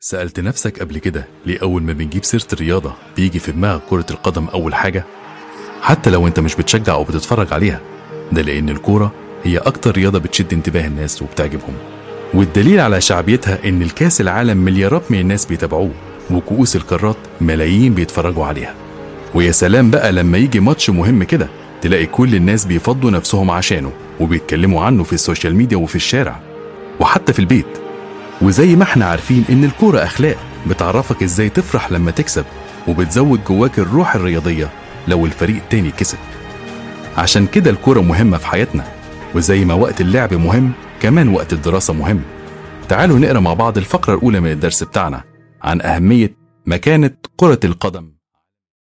سألت نفسك قبل كده ليه أول ما بنجيب سيرة الرياضة بيجي في دماغك كرة القدم أول حاجة؟ حتى لو أنت مش بتشجع أو بتتفرج عليها ده لأن الكورة هي أكتر رياضة بتشد انتباه الناس وبتعجبهم والدليل على شعبيتها إن الكاس العالم مليارات من الناس بيتابعوه وكؤوس القارات ملايين بيتفرجوا عليها ويا سلام بقى لما يجي ماتش مهم كده تلاقي كل الناس بيفضوا نفسهم عشانه وبيتكلموا عنه في السوشيال ميديا وفي الشارع وحتى في البيت وزي ما احنا عارفين ان الكورة اخلاق بتعرفك ازاي تفرح لما تكسب وبتزود جواك الروح الرياضية لو الفريق التاني كسب عشان كده الكورة مهمة في حياتنا وزي ما وقت اللعب مهم كمان وقت الدراسة مهم تعالوا نقرا مع بعض الفقرة الأولى من الدرس بتاعنا عن أهمية مكانة كرة القدم